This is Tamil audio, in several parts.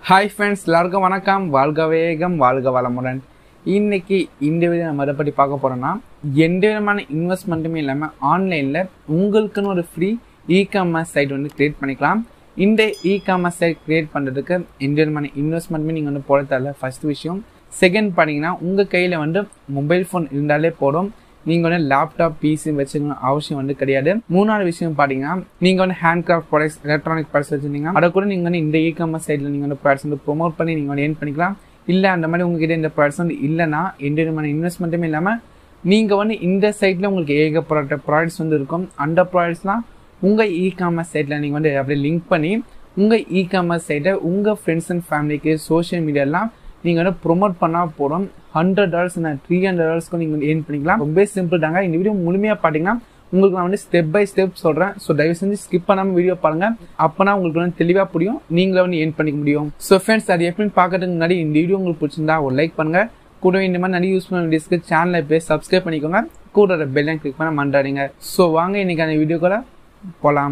ஹாய் ஃப்ரெண்ட்ஸ் எல்லாருக்கும் வணக்கம் வாழ்க வேகம் வாழ்க வளமுடன் இன்னைக்கு இந்த வீடியோ நம்ம எதை பற்றி பார்க்க போகிறோம்னா எந்த விதமான இன்வெஸ்ட்மெண்ட்டுமே இல்லாமல் ஆன்லைனில் உங்களுக்குன்னு ஒரு ஃப்ரீ இ காமர்ஸ் சைட் வந்து க்ரியேட் பண்ணிக்கலாம் இந்த இ காமர்ஸ் சைட் க்ரியேட் பண்ணுறதுக்கு எந்த விதமான இன்வெஸ்ட்மெண்ட்டுமே நீங்கள் வந்து போட தேவையில்ல ஃபர்ஸ்ட் விஷயம் செகண்ட் பார்த்தீங்கன்னா உங்கள் கையில் வந்து மொபைல் ஃபோன் இருந்தாலே போதும் நீங்கள் வந்து லேப்டாப் பிசி வச்சுக்கணும் அவசியம் வந்து கிடையாது மூணாவது விஷயம் பார்த்தீங்கன்னா நீங்கள் வந்து hand craft products electronic products வச்சுருந்தீங்க அதை கூட நீங்கள் வந்து இந்த இ காமர்ஸ் சைடில் நீங்கள் வந்து ப்ராடக்ட்ஸ் வந்து ப்ரொமோட் பண்ணி நீங்கள் வந்து ஏர்ன் பண்ணிக்கலாம் இல்லை அந்த மாதிரி உங்ககிட்ட இந்த ப்ராடக்ட்ஸ் வந்து இல்லைன்னா எந்த விதமான இன்வெஸ்ட்மெண்ட்டுமே இல்லாமல் நீங்கள் வந்து இந்த சைட்டில் உங்களுக்கு ஏகப்பட்ட ப்ராடக்ட்ஸ் வந்து இருக்கும் அந்த ப்ராடக்ட்ஸ்லாம் உங்கள் இ காமர்ஸ் சைட்டில் நீங்கள் வந்து அப்படியே லிங்க் பண்ணி உங்கள் இ காமர்ஸ் சைட்டை உங்கள் ஃப்ரெண்ட்ஸ் அண்ட் ஃபேமிலிக்கு சோஷியல் மீடியாலாம் நீங்கள் வந்து ப்ரொமோட் பண்ணால் போதும் ஹண்ட்ரட் டாலர்ஸ் நான் த்ரீ ஹண்ட்ரட் டாலர்ஸ்க்கு நீங்கள் ஏர்ன் பண்ணிக்கலாம் ரொம்ப சிம்பிள் தாங்க இந்த வீடியோ முழுமையாக பார்த்தீங்கன்னா உங்களுக்கு நான் வந்து ஸ்டெப் பை ஸ்டெப் சொல்கிறேன் ஸோ தயவு செஞ்சு ஸ்கிப் பண்ணாமல் வீடியோ பாருங்கள் அப்போனா உங்களுக்கு வந்து தெளிவாக புரியும் நீங்களே வந்து ஏர்ன் பண்ணிக்க முடியும் ஸோ ஃப்ரெண்ட்ஸ் அது எப்படின்னு பார்க்கறதுக்கு முன்னாடி இந்த வீடியோ உங்களுக்கு பிடிச்சிருந்தா ஒரு லைக் பண்ணுங்கள் கூட இந்த மாதிரி நிறைய யூஸ் பண்ண வீடியோஸ்க்கு சேனலை போய் சப்ஸ்கிரைப் பண்ணிக்கோங்க கூட பெல்லைன் கிளிக் பண்ண மண்டாடிங்க ஸோ வாங்க இன்னைக்கு அந்த வீடியோக்குள்ள போகலாம்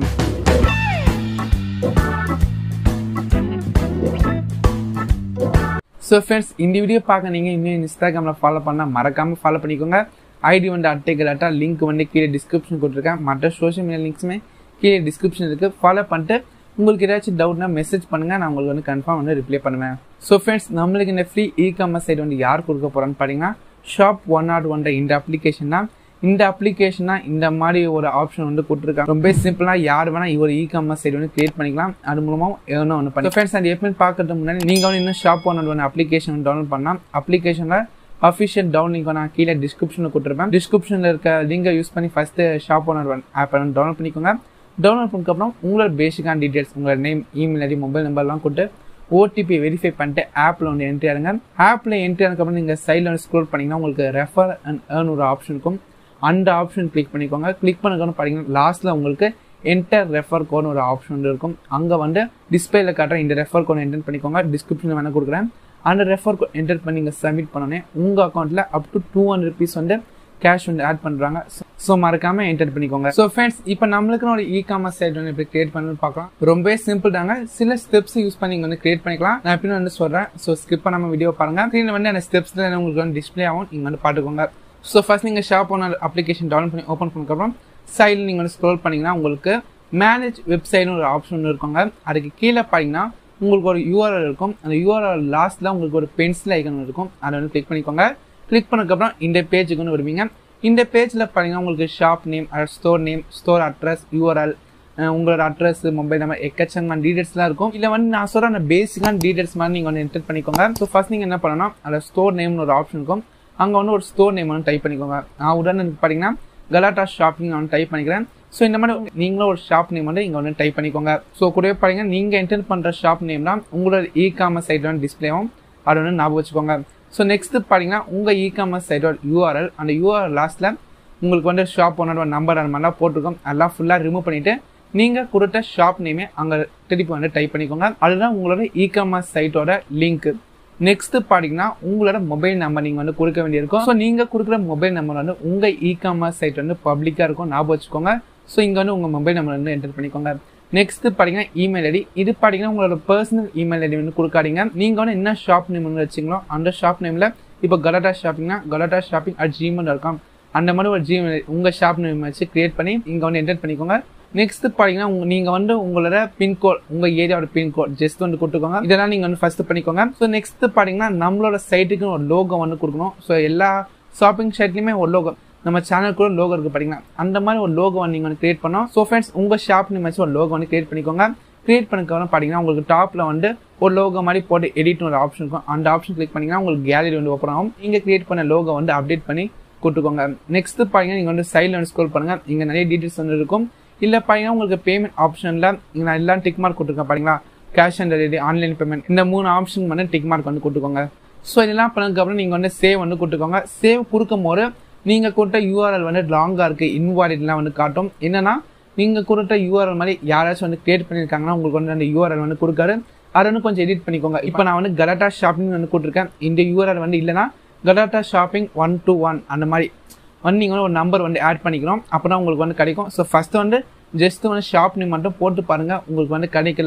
ஸோ ஃப்ரெண்ட்ஸ் இந்த வீடியோ பார்க்க நீங்கள் இன்னும் இன்ஸ்டாகிராமில் ஃபாலோ பண்ணால் மறக்காமல் ஃபாலோ பண்ணிக்கோங்க ஐடி வந்து அட்டைகளாட்டா லிங்க் வந்து கீழே டிஸ்கிரிப்ஷன் கொடுத்துருக்கேன் மற்ற சோஷியல் மீடியா லிங்க்ஸுமே கீழே டிஸ்கிரிப்ஷன் இருக்குது ஃபாலோ பண்ணிட்டு உங்களுக்கு ஏதாச்சும் டவுட்னா மெசேஜ் பண்ணுங்கள் நான் உங்களுக்கு வந்து கன்ஃபார்ம் வந்து ரிப்ளை பண்ணுவேன் ஸோ ஃப்ரெண்ட்ஸ் நம்மளுக்கு இந்த ஃப்ரீ இ காமர்ஸ் சைட் வந்து யார் கொடுக்க போகிறான்னு பார்த்தீங்கன்னா ஷாப் ஒன் நாட் ஒன்ற இந்த அப்ளிகேஷன் தான் இந்த அப்ளிகேஷன் தான் இந்த மாதிரி ஒரு ஆப்ஷன் வந்து கொடுத்துருக்காங்க ரொம்ப சிம்பிளாக யார் வேணால் ஒரு இ காமர்ஸ் சைட் வந்து கிரியேட் பண்ணிக்கலாம் அது மூலமாக ஏன்னா ஒன்று பண்ணி ஃப்ரெண்ட்ஸ் அது எப்படின்னு பார்க்கறதுக்கு முன்னாடி நீங்கள் வந்து இன்னும் shop one one application download பண்ணலாம் அப்ளிகேஷனில் அஃபிஷியல் டவுன் லிங்க் நான் கீழே டிஸ்கிரிப்ஷனில் கொடுத்துருப்பேன் டிஸ்கிரிப்ஷனில் இருக்க லிங்கை யூஸ் பண்ணி first shop one one app வந்து டவுன்லோட் பண்ணிக்கோங்க டவுன்லோட் பண்ணக்கப்புறம் உங்களோட பேசிக்கான டீட்டெயில்ஸ் உங்களோட நேம் இமெயில் ஐடி மொபைல் நம்பர்லாம் கொடுத்து ஓடிபி வெரிஃபை பண்ணிட்டு ஆப்பில் வந்து என்ட்ரி ஆடுங்க ஆப்பில் என்ட்ரி ஆனதுக்கப்புறம் நீங்கள் சைடில் வந்து ஸ்க்ரோல் பண்ணிங்கன்னா உங்களுக்கு ரெஃபர் அண்ட் ஏர்ன் ஒரு ஆப்ஷன் இருக்கும் அந்த ஆப்ஷன் கிளிக் பண்ணிக்கோங்க கிளிக் பண்ணக்கப்புறம் பார்த்தீங்கன்னா லாஸ்ட்டில் உங்களுக்கு என்டர் ரெஃபர் கோட்னு ஒரு ஆப்ஷன் வந்து இருக்கும் அங்கே வந்து டிஸ்பிளேல காட்டுற இந்த ரெஃபர் கோட் என்டர் பண்ணிக்கோங்க டிஸ்கிரிப்ஷனில் வேணால் கொடுக்குறேன் அந்த ரெஃபர் கோட் என்டர் பண்ணி நீங்கள் சப்மிட் பண்ணோன்னே உங்கள் அக்கௌண்ட்டில் up to two hundred rupees வந்து கேஷ் வந்து ஆட் பண்ணுறாங்க ஸோ மறக்காம என்டர் பண்ணிக்கோங்க ஸோ ஃப்ரெண்ட்ஸ் இப்போ நம்மளுக்குன்னு ஒரு இ காமர்ஸ் சைட் வந்து எப்படி கிரியேட் பண்ணணும்னு பார்க்கலாம் ரொம்பவே சிம்பிள் தாங்க சில ஸ்டெப்ஸ் யூஸ் பண்ணி நீங்கள் வந்து கிரியேட் பண்ணிக்கலாம் நான் எப்படின்னு வந்து சொல்கிறேன் ஸோ ஸ்கிப் பண்ணாம வீடியோ பாருங்க ஸ்க்ரீனில் வந்து அந்த ஸ்டெப்ஸில் உங்களுக்கு வந்து டிஸ்பிளே ஆகும் நீங்கள் வந்து பார்த்துக்கோங்க ஸோ ஃபர்ஸ்ட் நீங்கள் ஷாப் ஒன் அப்ளிகேஷன் டவுன்லோட் பண்ணி ஓப்பன் பண்ணக்கப்புறம் சைடில் நீங்கள் வந்து ஸ்க்ரோல் பண்ணிங்கன்னா உங்களுக்கு மேனேஜ் வெப்சைட்னு ஒரு ஆப்ஷன் இருக்குங்க அதுக்கு கீழே பார்த்தீங்கன்னா உங்களுக்கு ஒரு யூஆர்எல் இருக்கும் அந்த யூஆர்எல் லாஸ்ட்டில் உங்களுக்கு ஒரு பென்சில் ஐக்கன் இருக்கும் அதை வந்து கிளிக் பண்ணிக்கோங்க கிளிக் பண்ணதுக்கப்புறம் இந்த பேஜுக்கு வந்து வருவீங்க இந்த பேஜில் பார்த்தீங்கன்னா உங்களுக்கு shop name store name store address URL உங்களோட அட்ரஸ் மொபைல் நம்பர் எக்கச்சங்கமான டீடைல்ஸ்லாம் இருக்கும் இல்லை வந்து நான் சொல்கிற அந்த பேசிக்கான டீடைல்ஸ் மாதிரி நீங்கள் வந்து என்டர் பண்ணிக்கோங்க ஸோ ஃபஸ்ட் நீங்கள் என்ன பண்ணணும் அதில் ஸ்டோர் நேம்னு ஒரு ஆப்ஷன் இருக்கும் அங்கே வந்து ஒரு ஸ்டோர் நேம் வந்து டைப் பண்ணிக்கோங்க நான் உடனே பார்த்தீங்கன்னா கலாட்டா ஷாப்பிங் நான் வந்து டைப் பண்ணிக்கிறேன் ஸோ இந்த மாதிரி நீங்களும் ஒரு ஷாப் நேம் வந்து இங்கே வந்து டைப் பண்ணிக்கோங்க ஸோ கூடவே பார்த்தீங்கன்னா நீங்கள் என்டர் பண்ணுற ஷாப் நேம் தான் உங்களோட இ காமர்ஸ் சைட் வந்து டிஸ்பிளே ஆகும் அதை வந்து ஞாபகம் வச்சுக்கோங்க ஸோ நெக்ஸ்ட்டு பார்த்தீங்கன்னா உங்கள் இ காமர்ஸ் சைட்டோட யூஆர்எல் அந்த யூஆர்எல் லாஸ்ட்டில் உங்களுக்கு வந்து ஷாப் ஓனரோட நம்பர் அந்த மாதிரிலாம் போட்டிருக்கோம் அதெல்லாம் ஃபுல்லாக ரிமூவ் பண்ணிவிட்டு நீங்கள் கொடுத்த ஷாப் நேமே அங்கே திருப்பி வந்து டைப் பண்ணிக்கோங்க அதுதான் உங்களோட இ காமர்ஸ் சைட்டோட லிங்க் நெக்ஸ்ட் பார்த்தீங்கன்னா உங்களோட மொபைல் நம்பர் நீங்கள் வந்து கொடுக்க வேண்டியிருக்கும் ஸோ நீங்கள் கொடுக்குற மொபைல் நம்பர் வந்து உங்கள் இ காமர்ஸ் சைட் வந்து பப்ளிக்காக இருக்கும் ஞாபகம் வச்சுக்கோங்க ஸோ இங்கே வந்து உங்கள் மொபைல் நம்பர் வந்து என்டர் பண்ணிக்கோங்க நெக்ஸ்ட் பார்த்தீங்கன்னா இமெயில் ஐடி இது பார்த்தீங்கன்னா உங்களோட பர்சனல் இமெயில் ஐடி வந்து கொடுக்காதீங்க நீங்கள் வந்து என்ன ஷாப் நேம் வந்து வச்சிங்களோ அந்த ஷாப் நேமில் இப்போ கலாட்டா ஷாப்பிங்னா கலாட்டா ஷாப்பிங் அட் ஜிமெயில் இருக்கும் அந்த மாதிரி ஒரு ஜிமெயில் உங்கள் ஷாப் நேம் வச்சு கிரியேட் பண்ணி இங்கே வந்து என்டர் பண்ணிக்கோங்க நெக்ஸ்ட் பார்த்தீங்கன்னா உங்க நீங்கள் வந்து உங்களோட பின்கோட் உங்கள் ஏரியாவோட பின்கோட் ஜஸ்ட் வந்து கொடுத்துக்கோங்க இதெல்லாம் நீங்கள் வந்து ஃபர்ஸ்ட் பண்ணிக்கோங்க ஸோ நெக்ஸ்ட் பார்த்தீங்கன்னா நம்மளோட சைட்டுக்கு ஒரு லோகோ வந்து கொடுக்கணும் ஸோ எல்லா ஷாப்பிங் சைட்லையுமே ஒரு லோகோ நம்ம சேனல் கூட லோகோ இருக்குது பார்த்தீங்கன்னா அந்த மாதிரி ஒரு லோகோ வந்து நீங்கள் வந்து கிரியேட் பண்ணோம் ஸோ ஃப்ரெண்ட்ஸ் உங்கள் ஷாப் நேம் வச்சு ஒரு லோகோ வந்து கிரியேட் பண்ணிக்கோங்க கிரியேட் பண்ணக்கப்புறம் பார்த்தீங்கன்னா உங்களுக்கு டாப்பில் வந்து ஒரு லோகோ மாதிரி போட்டு எடிட்னு ஒரு ஆப்ஷன் இருக்கும் அந்த ஆப்ஷன் கிளிக் பண்ணிங்கன்னா உங்களுக்கு கேலரி வந்து ஓப்பன் ஆகும் நீங்கள் கிரியேட் பண்ண லோகோ வந்து அப்டேட் பண்ணி கொடுத்துக்கோங்க நெக்ஸ்ட் பார்த்தீங்கன்னா நீங்கள் வந்து சைடில் வந்து ஸ்க்ரோல் பண்ணுங்கள் இங்கே நிறைய டீட்டெயில்ஸ் வந்து இருக்கும் இல்லை பார்த்தீங்கன்னா உங்களுக்கு பேமெண்ட் ஆப்ஷனில் நான் எல்லாம் டிக் மார்க் கொடுத்துருக்கேன் பார்த்தீங்களா cash on delivery online payment இந்த மூணு ஆப்ஷன் வந்து டிக் மார்க் வந்து கொடுத்துக்கோங்க ஸோ இதெல்லாம் பண்ணதுக்கப்புறம் நீங்கள் வந்து சேவ் வந்து கொடுத்துக்கோங்க சேவ் கொடுக்கும் போது நீங்கள் கொடுத்த யூஆர்எல் வந்து லாங்காக இருக்குது இன்வாலிட்லாம் வந்து காட்டும் என்னன்னா நீங்கள் கொடுத்த யூஆர்எல் மாதிரி யாராச்சும் வந்து கிரியேட் பண்ணியிருக்காங்கன்னா உங்களுக்கு வந்து அந்த யூஆர்எல் வந்து கொடுக்காரு அதை வந்து கொஞ்சம் எடிட் பண்ணிக்கோங்க இப்போ நான் வந்து கலாட்டா ஷாப்பிங் வந்து கொடுத்துருக்கேன் இந்த யூஆர்எல் வந்து இல்லைனா கலாட்டா ஷாப்பிங் ஒன் டூ ஒன் அந்த மாதிரி வந்து நீங்கள் வந்து ஒரு நம்பர் வந்து ஆட் பண்ணிக்கிறோம் அப்போ தான் உங்களுக்கு வந்து கிடைக்கும் ஸோ ஃபஸ்ட்டு வந்து ஜஸ்ட் வந்து ஷாப் நேம் மட்டும் போட்டு பாருங்கள் உங்களுக்கு வந்து கிடைக்கல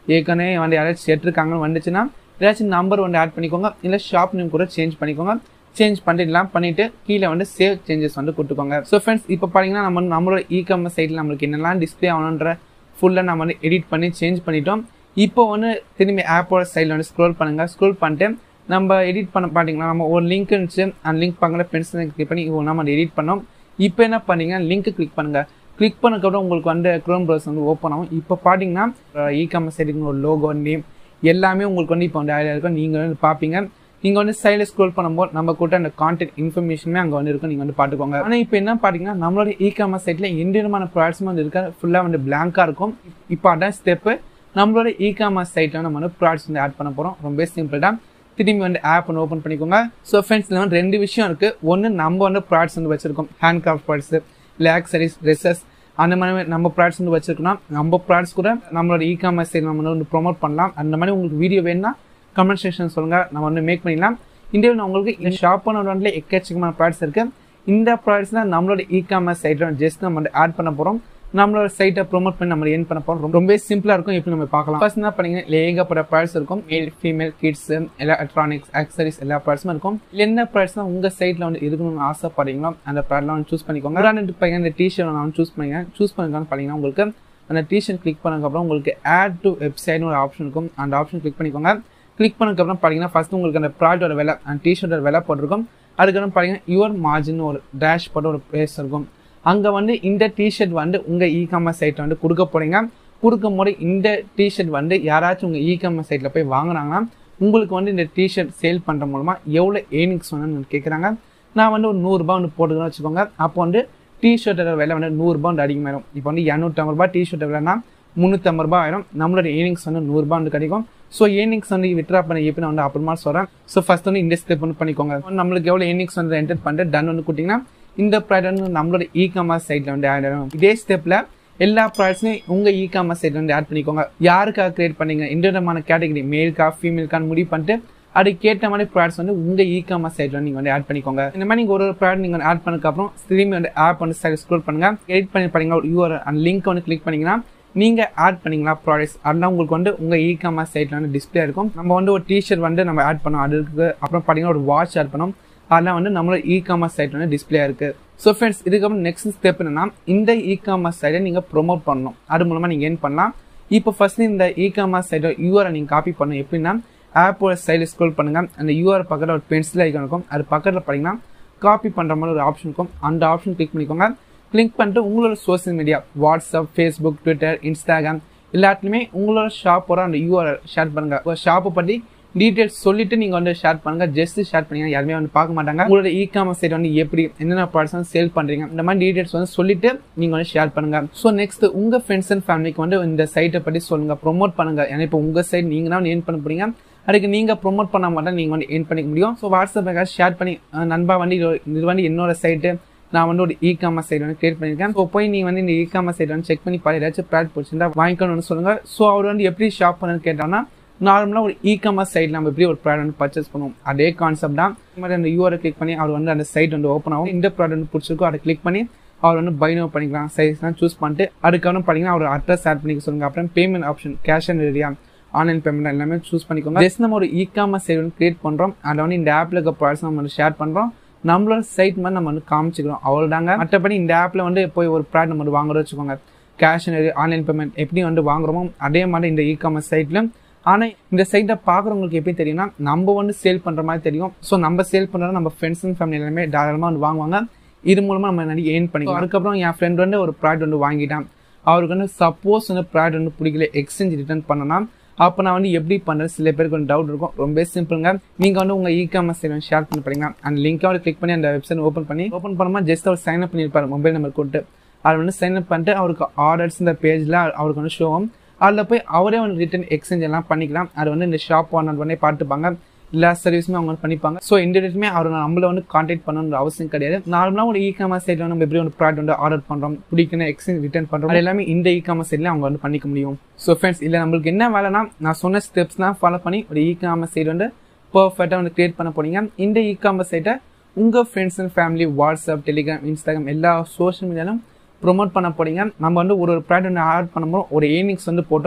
ஏற்கனவே வந்து யாராச்சும் எடுத்துருக்காங்கன்னு வந்துச்சுன்னா ஏதாச்சும் நம்பர் வந்து ஆட் பண்ணிக்கோங்க இல்லை ஷாப் நேம் கூட சேஞ்ச் பண்ணிக்கோங்க சேஞ்ச் பண்ணிடலாம் பண்ணிட்டு கீழே வந்து சேவ் சேஞ்சஸ் வந்து கொடுத்துக்கோங்க ஸோ ஃப்ரெண்ட்ஸ் இப்போ பார்த்தீங்கன்னா நம்ம வந்து நம்மளோட இ காமர்ஸ் சைட்டில் நம்மளுக்கு என்னெல்லாம் டிஸ்பிளே ஆகணுன்ற ஃபுல்லாக நம்ம வந்து எடிட் பண்ணி சேஞ்ச் பண்ணிட்டோம் இப்போ வந்து திரும்பி ஆப்போட சைடில் வந்து ஸ்க்ரோல் பண்ணுங்கள் ஸ்க்ரோல் பண்ணிட்டு நம்ம எடிட் பண்ண பார்த்தீங்கன்னா நம்ம ஒரு லிங்க் இருந்துச்சு அந்த லிங்க் பக்கத்தில் பென்சில் கிளிக் பண்ணி இவ்வளோ நம்ம எடிட் பண்ணோம் இப்போ என்ன பண்ணீங்கன்னா லிங்க் கிளிக் பண்ணுங்கள் கிளிக் பண்ணக்கப்புறம் உங்களுக்கு வந்து க்ரோம் ப்ரௌசர் வந்து ஓப்பன் ஆகும் இப்போ பார்த்தீங்கன்னா இ காமர்ஸ் சைட்டுக்கு ஒரு லோகோ நேம் எல்லாமே உங்களுக்கு வந்து இப்போ வந்து ஐடியா இருக்கும் நீங்கள் வந்து பார்ப்பீங்க நீங்கள் வந்து சைடில் ஸ்க்ரோல் பண்ணும்போது நம்ம கூட அந்த கான்டென்ட் இன்ஃபர்மேஷனுமே அங்கே வந்து இருக்கும் நீங்கள் வந்து பார்த்துக்கோங்க ஆனால் இப்போ என்ன பார்த்தீங்கன்னா நம்மளோட இ காமர்ஸ் சைட்டில் எந்த விதமான ப்ராடக்ட்ஸும் வந்து இருக்க ஃபுல்லாக வந்து பிளாங்காக இருக்கும் இப்போ அதான் ஸ்டெப்பு நம்மளோட இ காமர்ஸ் சைட்டில் நம்ம வந்து ப்ராடக்ட்ஸ் வந்து ஆட் பண்ண போகிறோம் ரொம்ப சிம்பிள் தான் திரும்பி வந்து ஆப் வந்து ஓப்பன் பண்ணிக்கோங்க ஸோ ஃப்ரெண்ட்ஸ் இதில் வந்து ரெண்டு விஷயம் இருக்குது ஒன்று நம்ம வந்து ப்ராடக்ட்ஸ் வந்து வச்சிருக்கோம் ஹேண்ட் கிராஃப்ட் ப்ராடக்ட்ஸ் இல்லை ஆக்சரிஸ் ட்ரெஸ்ஸஸ் அந்த மாதிரி நம்ம ப்ராடக்ட்ஸ் வந்து வச்சிருக்கோம்னா நம்ம ப்ராடக்ட்ஸ் கூட நம்மளோட இ காமர்ஸ் சைட் நம்ம வந்து ப்ரொமோட் பண்ணலாம் அந்த மாதிரி உங்களுக்கு வீடியோ வேணும்னா கமெண்ட் செக்ஷன் சொல்லுங்கள் நம்ம வந்து மேக் பண்ணிடலாம் இந்த நான் உங்களுக்கு இந்த ஷாப் பண்ண எக்கச்சக்கமான ப்ராடக்ட்ஸ் இருக்குது இந்த ப்ராடக்ட்ஸ் தான் நம்மளோட இ காமர்ஸ் சைட்டில் ஜஸ்ட் நம்ம வந்து ஆட் பண்ண போகிறோம் நம்மளோட சைட்டை ப்ரொமோட் பண்ணி நம்ம ஏன் பண்ண போகிறோம் ரொம்ப சிம்பிளாக இருக்கும் எப்படி நம்ம பார்க்கலாம் ஃபர்ஸ்ட் என்ன பண்ணீங்கன்னா ஏகப்பட்ட ப்ராடக்ட்ஸ் இருக்கும் மேல் ஃபீமேல் கிட்ஸ் எலக்ட்ரானிக்ஸ் ஆக்சரிஸ் எல்லா ப்ராடக்ட்ஸும் இருக்கும் என்ன ப்ராடக்ட்ஸ் தான் உங்கள் சைட்டில் வந்து இருக்கணும்னு ஆசைப்படுறீங்களோ அந்த ப்ராடக்ட்லாம் வந்து சூஸ் பண்ணிக்கோங்க உதாரணத்துக்கு பார்த்தீங்கன்னா இந்த டிஷர்ட் நான் வந்து சூஸ் பண்ணிக்கிறேன் சூஸ் பண்ணிக்கலாம்னு பார்த்தீங்கன்னா உங்களுக்கு அந்த டிஷர்ட் கிளிக் பண்ணதுக்கப்புறம் உங்களுக்கு ஆட் டு வெப்சைட்னு ஒரு ஆப்ஷன் இருக்கும் அந்த ஆப்ஷன் கிளிக் பண்ணிக்கோங்க கிளிக் பண்ணதுக்கப்புறம் பார்த்தீங்கன்னா ஃபஸ்ட்டு உங்களுக்கு அந்த ப்ராடக்டோட விலை அந்த டிஷர்ட்டோட விலை போட்டிருக்கும் அதுக்கப்புறம் பார்த்தீங்கன்னா யுவர் மார்ஜின் ஒரு டேஷ் போட்டு ஒரு ப்ளேஸ் இருக்கும் அங்கே வந்து இந்த டிஷர்ட் வந்து உங்கள் இ காமர்ஸ் சைட்டில் வந்து கொடுக்க போகிறீங்க கொடுக்கும் போது இந்த டிஷர்ட் வந்து யாராச்சும் உங்கள் இ காமர்ஸ் சைட்டில் போய் வாங்கினாங்கன்னா உங்களுக்கு வந்து இந்த டிஷர்ட் சேல் பண்ணுற மூலமாக எவ்வளோ ஏர்னிங்ஸ் வந்து கேட்குறாங்க நான் வந்து ஒரு நூறுரூபா வந்து போட்டுக்கிறேன்னு வச்சுக்கோங்க அப்போ வந்து டிஷர்ட்டோட விலை வந்து நூறுரூபா வந்து அதிகமாயிரும் இப்போ வந்து இரநூத்தம்பது ரூபா டிஷர்ட் விலைனா முந்நூற்றம்பது ரூபா ஆயிரும் நம்மளோட ஏர்னிங்ஸ் வந்து நூறுரூபா வந்து கிடைக்கும் ஸோ ஏர்னிங்ஸ் வந்து விட்ரா பண்ண எப்படி நான் வந்து அப்புறமா சொல்கிறேன் ஸோ ஃபஸ்ட் வந்து இந்த ஸ்டெப் வந்து பண்ணிக்கோங்க நம்மளுக்கு எவ்வளோ ஏர்னிங்ஸ் வந்து என்டர் பண்ணிட்டு டன் வந்து கொடுத்தீங்கன்னா இந்த ப்ராடக்ட் வந்து நம்மளோட இ காமர்ஸ் சைட்டில் வந்து ஆட் ஆகும் இதே ஸ்டெப்பில் எல்லா ப்ராடக்ட்ஸுமே உங்கள் இ காமர்ஸ் சைட்டில் வந்து ஆட் பண்ணிக்கோங்க யாருக்காக கிரியேட் பண்ணீங்க இந்த விதமான கேட்டகரி மேல்கா ஃபீமேல்கான்னு முடிவு பண்ணிட்டு அதுக்கேற்ற மாதிரி ப்ராடக்ட்ஸ் வந்து உங்கள் இ காமர்ஸ் சைட்டில் நீங்கள் வந்து ஆட் பண்ணிக்கோங்க இந்த மாதிரி நீங்கள் ஒரு ஒரு ப்ராடக்ட் நீங்கள் ஆட் பண்ணதுக்கப்புறம் திரும்பி வந்து ஆப் வந்து சைட் ஸ்க்ரோல் பண்ணுங்கள் எடிட் பண்ணி பண்ணீங்க ஒரு யூஆர் அந்த லிங்க் வந்து கிளிக் பண்ணிங்கன்னா நீங்கள் ஆட் பண்ணீங்களா ப்ராடக்ட்ஸ் அதெல்லாம் உங்களுக்கு வந்து உங்கள் இ காமர்ஸ் சைட்டில் வந்து டிஸ்பிளே இருக்கும் நம்ம வந்து ஒரு டிஷர்ட் வந்து நம்ம ஆட் பண்ணோம் அதுக்கு அப்புறம் பார்த்தீங்கன்னா ஒரு வாட்ச் ஆட் பண்ணோம் அதெல்லாம் வந்து நம்மளோட இ காமர்ஸ் சைட் வந்து டிஸ்பிளே இருக்குது ஸோ ஃப்ரெண்ட்ஸ் இதுக்கப்புறம் நெக்ஸ்ட் ஸ்டெப் என்னன்னா இந்த இ காமர்ஸ் சைட்டை நீங்கள் ப்ரொமோட் பண்ணணும் அது மூலமாக நீங்கள் ஏன் பண்ணலாம் இப்போ ஃபர்ஸ்ட் இந்த இ காமர்ஸ் சைட்டை யூஆரை நீங்கள் காப்பி பண்ணணும் எப்படின்னா ஆப்போட சைடில் ஸ்க்ரோல் பண்ணுங்கள் அந்த யூஆர் பக்கத்தில் ஒரு பென்சில் ஐக்கான் இருக்கும் அது பக்கத்தில் பார்த்தீங்கன்னா காப்பி பண்ணுற மாதிரி ஒரு ஆப்ஷன் இருக்கும் அந்த ஆப்ஷன் கிளிக் பண்ணிக்கோங்க கிளிக் பண்ணிட்டு உங்களோட social media WhatsApp Facebook Twitter Instagram எல்லாத்துலேயுமே உங்களோட ஷாப்போட அந்த யூஆர் ஷேர் பண்ணுங்கள் உங்கள் ஷாப்பை பற்றி டீட்டெயில்ஸ் சொல்லிட்டு நீங்கள் வந்து ஷேர் பண்ணுங்க ஜஸ்ட் ஷேர் பண்ணீங்கன்னா யாருமே வந்து பார்க்க மாட்டாங்க உங்களோட இ காமர்ஸ் சைட் வந்து எப்படி என்னென்ன ப்ராடக்ட்ஸ் வந்து சேல் பண்ணுறீங்க இந்த மாதிரி டீட்டெயில்ஸ் வந்து சொல்லிட்டு நீங்கள் வந்து ஷேர் பண்ணுங்க ஸோ நெக்ஸ்ட் உங்கள் ஃப்ரெண்ட்ஸ் அண்ட் ஃபேமிலிக்கு வந்து இந்த சைட்டை பற்றி சொல்லுங்க ப்ரொமோட் பண்ணுங்க ஏன்னா இப்போ உங்கள் சைட் நீங்கள் தான் ஏன் பண்ண போறீங்க அதுக்கு நீங்கள் ப்ரொமோட் பண்ண மாட்டா நீங்கள் வந்து ஏன் பண்ணிக்க முடியும் ஸோ வாட்ஸ்அப் ஷேர் பண்ணி நண்பா வந்து இது வந்து என்னோட சைட்டு நான் வந்து ஒரு இ காமர்ஸ் சைட் வந்து கிரியேட் பண்ணியிருக்கேன் ஸோ போய் நீங்கள் வந்து இந்த இ காமர்ஸ் சைட் வந்து செக் பண்ணி பாரு ஏதாச்சும் ப்ராடக்ட் பிடிச்சிருந்தா வாங்கிக்கணும்னு சொல்லுங்கள் ஸோ அவர் வந்து எப்படி ஷாப் பண்ணுன்னு கேட்டாங்கன்னா நார்மலாக ஒரு இ காமர்ஸ் சைட் நம்ம எப்படி ஒரு ப்ராடக்ட் வந்து பர்ச்சேஸ் பண்ணுவோம் அதே கான்செப்ட் தான் இந்த மாதிரி அந்த யூஆரை கிளிக் பண்ணி அவர் வந்து அந்த சைட் வந்து ஓப்பன் ஆகும் இந்த ப்ராடக்ட் வந்து பிடிச்சிருக்கோ அதை கிளிக் பண்ணி அவர் வந்து பை நோ பண்ணிக்கலாம் சைஸ்லாம் சூஸ் பண்ணிட்டு அதுக்கப்புறம் பார்த்தீங்கன்னா அவர் அட்ரஸ் ஆட் பண்ணிக்க சொல்லுங்க அப்புறம் பேமெண்ட் ஆப்ஷன் கேஷ் அண்ட் ரெடியா ஆன்லைன் பேமெண்ட் எல்லாமே சூஸ் பண்ணிக்கோங்க ஜஸ்ட் நம்ம ஒரு இ காமர்ஸ் சைட் வந்து கிரியேட் பண்ணுறோம் அதில் வந்து இந்த ஆப்பில் இருக்க ப்ராடக்ட்ஸ் நம்ம வந்து ஷேர் பண்ணுறோம் நம்மளோட சைட் மாதிரி நம்ம வந்து காமிச்சிக்கிறோம் அவ்வளோதாங்க மற்றபடி இந்த ஆப்பில் வந்து போய் ஒரு ப்ராடக்ட் நம்ம வந்து வாங்குறோம் வச்சுக்கோங்க கேஷ் அண்ட் ஆன்லைன் பேமெண்ட் எப்படி வந்து வாங்குறோமோ அதே மாதிரி இந்த இ காமர்ஸ் சைட்டில் ஆனால் இந்த சைட்டை பார்க்குறவங்களுக்கு எப்படி தெரியும்னா நம்ம வந்து சேல் பண்ணுற மாதிரி தெரியும் ஸோ நம்ம சேல் பண்ணுறது நம்ம ஃப்ரெண்ட்ஸ் அண்ட் ஃபேமிலி எல்லாமே தாராளமாக வந்து வாங்குவாங்க இது மூலமாக நம்ம நிறைய ஏர்ன் பண்ணிக்கலாம் அதுக்கப்புறம் என் ஃப்ரெண்ட் வந்து ஒரு ப்ராடக்ட் வந்து வாங்கிட்டான் அவருக்கு வந்து சப்போஸ் வந்து ப்ராடக்ட் வந்து பிடிக்கல எக்ஸ்சேஞ்ச் ரிட்டர்ன் பண்ணனா அப்போ நான் வந்து எப்படி பண்ணுறது சில பேருக்கு வந்து டவுட் இருக்கும் ரொம்ப சிம்பிளுங்க நீங்கள் வந்து உங்கள் இ காமர்ஸ் சைட் ஷேர் பண்ணி பாருங்க அந்த லிங்க்கை வந்து கிளிக் பண்ணி அந்த வெப்சைட் ஓப்பன் பண்ணி ஓப்பன் பண்ணும்போது ஜஸ்ட் அவர் சைன் அப் பண்ணியிருப்பார் மொபைல் நம்பர் கொடுத்து அதை வந்து சைன் அப் பண்ணிட்டு அவருக்கு ஆர்டர்ஸ் இந்த பேஜில் அவருக்கு வந்து ஷோவும் அதில் போய் அவரே வந்து ரிட்டன் எக்ஸ்சேஞ்ச் எல்லாம் பண்ணிக்கலாம் அது வந்து இந்த ஷாப் ஓனர் பண்ணி பார்த்துப்பாங்க எல்லா சர்வீஸுமே அவங்க வந்து பண்ணிப்பாங்க ஸோ இந்த இடத்துமே அவர் நம்மள வந்து கான்டாக்ட் பண்ணணுன்ற அவசியம் கிடையாது நார்மலாக ஒரு இ காமர்ஸ் சைட்டில் நம்ம எப்படி ஒரு ப்ராடக்ட் வந்து ஆர்டர் பண்ணுறோம் பிடிக்கணும் எக்ஸ்சேஞ்ச் ரிட்டர்ன் பண்ணுறோம் அது எல்லாமே இந்த இ காமர்ஸ் சைட்ல அவங்க வந்து பண்ணிக்க முடியும் ஸோ ஃப்ரெண்ட்ஸ் இல்லை நம்மளுக்கு என்ன வேலைனா நான் சொன்ன ஸ்டெப்ஸ்லாம் ஃபாலோ பண்ணி ஒரு இ காமர்ஸ் சைட் வந்து பர்ஃபெக்டாக வந்து கிரியேட் பண்ண போனீங்க இந்த இ காமர்ஸ் சைட்டை உங்கள் friends and family WhatsApp Telegram Instagram எல்லா சோஷியல் மீடியாலும் ப்ரொமோட் பண்ண போறீங்க நம்ம வந்து ஒரு ஒரு ப்ராடக்ட் வந்து ஆட் பண்ணும்போது ஒரு ஏர்னிங்ஸ் வந்து போட்டோம்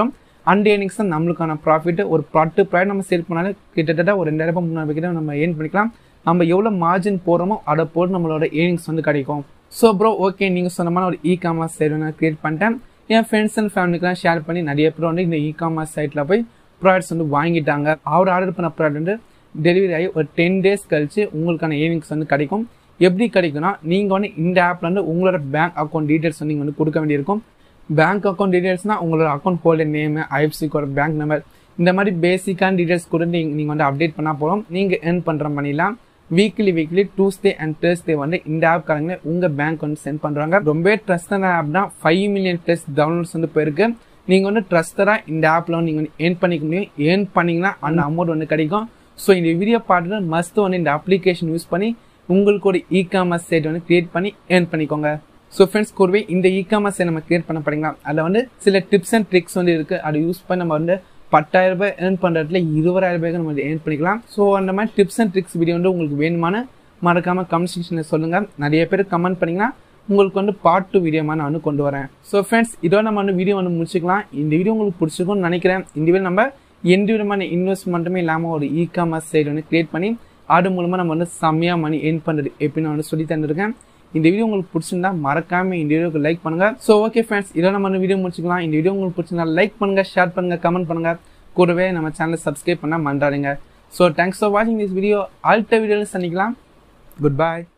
அந்த ஏர்னிங்ஸ் தான் நம்மளுக்கான ப்ராஃபிட் ஒரு பத்து ப்ராடக்ட் நம்ம சேல் பண்ணாலும் கிட்டத்தட்ட ஒரு ரெண்டாயிரம் ரூபாய் மூணாயிரம் கிட்ட நம்ம ஏர்ன் பண்ணிக்கலாம் நம்ம எவ்வளோ மார்ஜின் போகிறோமோ அதை போட்டு நம்மளோட ஏர்னிங்ஸ் வந்து கிடைக்கும் ஸோ ப்ரோ ஓகே நீங்கள் சொன்ன மாதிரி ஒரு இ காமர்ஸ் சைட் நான் க்ரியேட் பண்ணிட்டேன் என் ஃப்ரெண்ட்ஸ் அண்ட் ஃபேமிலிக்கெலாம் ஷேர் பண்ணி நிறைய பேர் வந்து இந்த இ காமர்ஸ் சைட்டில் போய் ப்ராடக்ட்ஸ் வந்து வாங்கிட்டாங்க அவர் ஆர்டர் பண்ண ப்ராடக்ட் வந்து டெலிவரி ஆகி ஒரு டென் டேஸ் கழிச்சு உங்களுக்கான ஏர்னிங்ஸ் வந்து கிடைக்கும் எப்படி கிடைக்கும்னா நீங்கள் வந்து இந்த ஆப்பில் வந்து உங்களோட பேங்க் அக்கௌண்ட் டீட்டெயில்ஸ் வந்து நீங்கள் வந்து கொடுக்க வேண்டியிருக்கும் பேங்க் அக்கௌண்ட் டீட்டெயில்ஸ்னால் உங்களோட account holder name IFSC code bank number இந்த மாதிரி பேசிக்கான டீட்டெயில்ஸ் கொடுத்து நீங்கள் நீங்கள் வந்து அப்டேட் பண்ணால் போகிறோம் நீங்கள் ஏர்ன் பண்ணுற மணிலாம் weekly weekly Tuesday and Thursday வந்து இந்த ஆப் காரங்க உங்கள் பேங்க் வந்து சென்ட் பண்ணுறாங்க ரொம்ப ட்ரஸ்டான ஆப் தான் ஃபைவ் மில்லியன் ப்ளஸ் டவுன்லோட்ஸ் வந்து போயிருக்கு நீங்கள் வந்து ட்ரஸ்டராக இந்த ஆப்பில் வந்து நீங்கள் வந்து ஏர்ன் பண்ணிக்க முடியும் ஏர்ன் பண்ணிங்கன்னா அந்த அமௌண்ட் வந்து கிடைக்கும் ஸோ இந்த வீடியோ பார்த்துட்டு மஸ்ட் வந்து இந்த அப்ளிகேஷன் யூஸ் பண்ணி உங்களுக்கு ஒரு இ காமர்ஸ் சைட் வந்து கிரியேட் பண்ணி ஏர்ன் பண்ணிக்கோங்க ஸோ ஃப்ரெண்ட்ஸ் கூடவே இந்த இ காமர்ஸ் நம்ம கிரியேட் பண்ண போறீங்களா அதில் வந்து சில டிப்ஸ் அண்ட் ட்ரிக்ஸ் வந்து இருக்குது அதை யூஸ் பண்ணி நம்ம வந்து பத்தாயிரம் ரூபாய் ஏர்ன் பண்ணுறதுல இருபதாயிரம் ரூபாய்க்கு நம்ம ஏர்ன் பண்ணிக்கலாம் ஸோ அந்த மாதிரி டிப்ஸ் அண்ட் ட்ரிக்ஸ் வீடியோ வந்து உங்களுக்கு வேணுமான மறக்காமல் கமெண்ட் செக்ஷனில் சொல்லுங்கள் நிறைய பேர் கமெண்ட் பண்ணிங்கன்னா உங்களுக்கு வந்து பார்ட் டூ வீடியோ நான் வந்து கொண்டு வரேன் ஸோ ஃப்ரெண்ட்ஸ் இதோட நம்ம வந்து வீடியோ வந்து முடிச்சுக்கலாம் இந்த வீடியோ உங்களுக்கு பிடிச்சிருக்கும்னு நினைக்கிறேன் இந்த வீடியோ நம்ம எந்த விதமான இன்வெஸ்ட்மெண்ட்டுமே இல்லாமல் ஒரு இ காமர்ஸ் சைடு வந்து கிரியேட் பண்ணி அது மூலமாக நம்ம வந்து செம்மையாக மணி ஏர்ன் பண்ணுறது எப்படின்னு வந்து சொல்லி தந்துருக்கேன் இந்த வீடியோ உங்களுக்கு பிடிச்சிருந்தா மறக்காம இந்த வீடியோக்கு லைக் பண்ணுங்க ஸோ ஓகே ஃப்ரெண்ட்ஸ் இதோ நம்ம வீடியோ முடிச்சுக்கலாம் இந்த வீடியோ உங்களுக்கு பிடிச்சிருந்தா லைக் பண்ணுங்க ஷேர் பண்ணுங்க கமெண்ட் பண்ணுங்க கூடவே நம்ம சேனலை சப்ஸ்கிரைப் பண்ண மன்றாடுங்க ஸோ தேங்க்ஸ் ஃபார் வாட்சிங் திஸ் வீடியோ அடுத்த வீடியோவில் சந்திக்கலாம் குட் பை